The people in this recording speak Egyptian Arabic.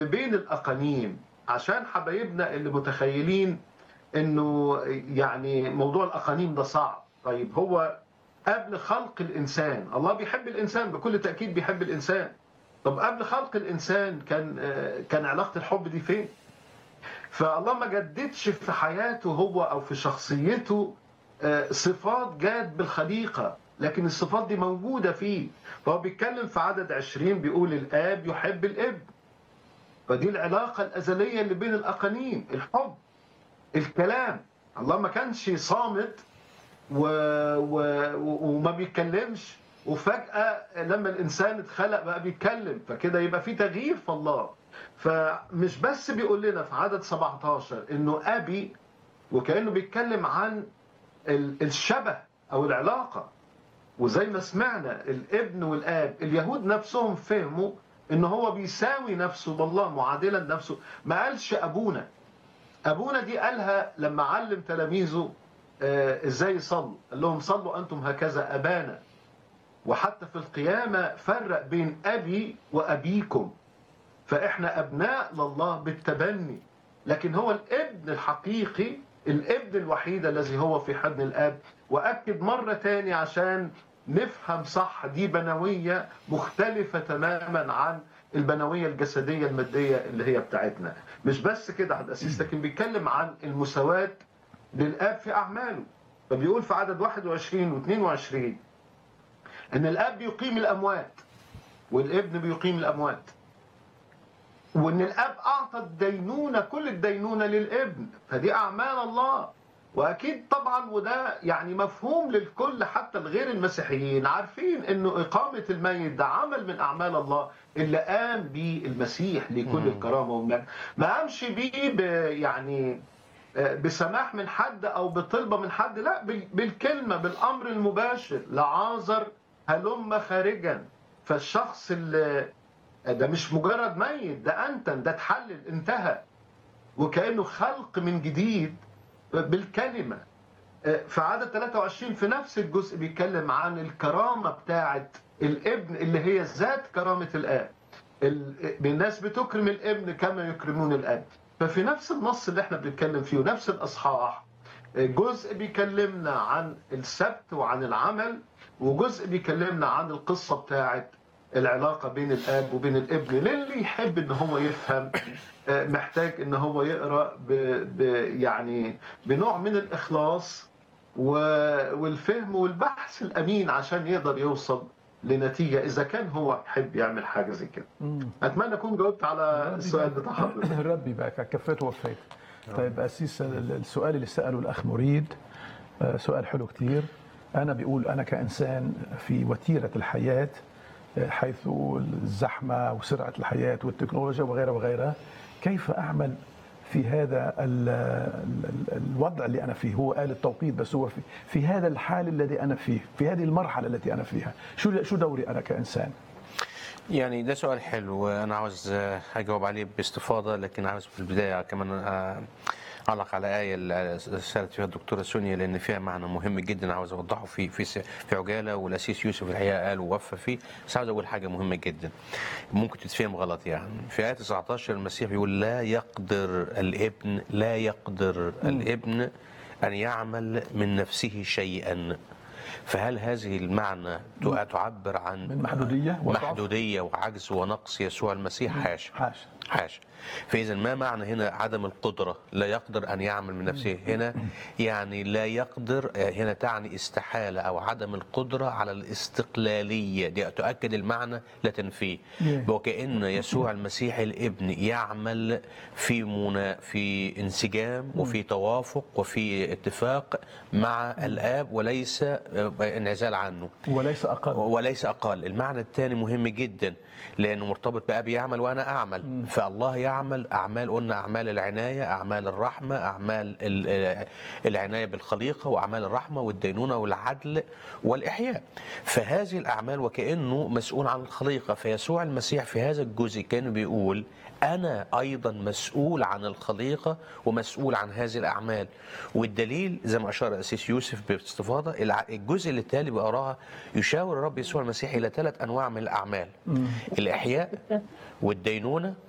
بين الأقانيم عشان حبايبنا اللي متخيلين انه يعني موضوع الأقانيم ده صعب طيب هو قبل خلق الإنسان الله بيحب الإنسان بكل تأكيد بيحب الإنسان طب قبل خلق الإنسان كان كان علاقة الحب دي فين؟ فالله ما جددش في حياته هو أو في شخصيته صفات جات بالخليقة لكن الصفات دي موجودة فيه فهو بيتكلم في عدد عشرين بيقول الآب يحب الابن فدي العلاقة الأزلية اللي بين الأقانيم الحب الكلام الله ما كانش صامت و... و... وما بيتكلمش وفجأة لما الإنسان اتخلق بقى بيتكلم فكده يبقى في تغيير في الله فمش بس بيقول لنا في عدد 17 إنه أبي وكأنه بيتكلم عن الشبه أو العلاقة وزي ما سمعنا الابن والآب اليهود نفسهم فهموا إن هو بيساوي نفسه بالله معادلا نفسه ما قالش أبونا أبونا دي قالها لما علم تلاميذه آه إزاي يصلوا قال لهم صلوا أنتم هكذا أبانا وحتى في القيامة فرق بين أبي وأبيكم فإحنا أبناء لله بالتبني لكن هو الابن الحقيقي الابن الوحيد الذي هو في حضن الاب واكد مره تاني عشان نفهم صح دي بنويه مختلفه تماما عن البنويه الجسديه الماديه اللي هي بتاعتنا مش بس كده عبد الاسيس لكن بيتكلم عن المساواه للاب في اعماله فبيقول في عدد 21 و22 ان الاب بيقيم الاموات والابن بيقيم الاموات وان الاب اعطى الدينونه كل الدينونه للابن فدي اعمال الله واكيد طبعا وده يعني مفهوم للكل حتى الغير المسيحيين عارفين انه اقامه الميت ده عمل من اعمال الله اللي قام بيه المسيح لكل الكرامه والمجد ما قامش بيه يعني بسماح من حد او بطلبه من حد لا بالكلمه بالامر المباشر لعازر هلم خارجا فالشخص اللي ده مش مجرد ميت ده أنتن ده اتحلل انتهى وكأنه خلق من جديد بالكلمة في عدد 23 في نفس الجزء بيتكلم عن الكرامة بتاعة الابن اللي هي ذات كرامة الآب الناس بتكرم الابن كما يكرمون الآب ففي نفس النص اللي احنا بنتكلم فيه ونفس الأصحاح جزء بيكلمنا عن السبت وعن العمل وجزء بيكلمنا عن القصة بتاعت العلاقه بين الاب وبين الابن للي يحب ان هو يفهم محتاج ان هو يقرا ب ب يعني بنوع من الاخلاص والفهم والبحث الامين عشان يقدر يوصل لنتيجه اذا كان هو يحب يعمل حاجه زي كده. اتمنى اكون جاوبت على السؤال بتاع حضرتك. الرب يبارك كفيت ووفيت. طيب اسيس السؤال اللي ساله الاخ مريد سؤال حلو كتير انا بيقول انا كانسان في وتيره الحياه حيث الزحمة وسرعة الحياة والتكنولوجيا وغيرها وغيرها كيف أعمل في هذا الوضع اللي أنا فيه هو قال التوقيت بس هو في, في هذا الحال الذي أنا فيه في هذه المرحلة التي أنا فيها شو شو دوري أنا كإنسان يعني ده سؤال حلو وانا عاوز اجاوب عليه باستفاضه لكن عاوز في البدايه كمان اعلق على ايه اللي سالت فيها الدكتوره سونيا لان فيها معنى مهم جدا عاوز اوضحه في في في عجاله والاسيس يوسف الحقيقه قال ووفى فيه بس عاوز اقول حاجه مهمه جدا ممكن تتفهم غلط يعني في ايه 19 المسيح بيقول لا يقدر الابن لا يقدر الابن ان يعمل من نفسه شيئا فهل هذه المعنى تعبر عن من محدودية محدودية وعجز ونقص يسوع المسيح حاشا حاشا حاشا فإذا ما معنى هنا عدم القدرة لا يقدر أن يعمل من نفسه هنا يعني لا يقدر هنا تعني استحالة أو عدم القدرة على الاستقلالية دي تؤكد المعنى لا تنفيه وكأن يسوع المسيح الابن يعمل في منا في انسجام وفي توافق وفي اتفاق مع الآب وليس انعزال عنه وليس أقل وليس أقل المعنى الثاني مهم جدا لأنه مرتبط بأبي يعمل وأنا أعمل فالله يعمل أعمال قلنا أعمال العناية أعمال الرحمة أعمال العناية بالخليقة وأعمال الرحمة والدينونة والعدل والإحياء فهذه الأعمال وكأنه مسؤول عن الخليقة فيسوع المسيح في هذا الجزء كان بيقول أنا أيضا مسؤول عن الخليقة ومسؤول عن هذه الأعمال والدليل زي ما أشار الأسيس يوسف باستفاضة الجزء اللي التالي بقراها يشاور الرب يسوع المسيح إلى ثلاث أنواع من الأعمال الإحياء والدينونة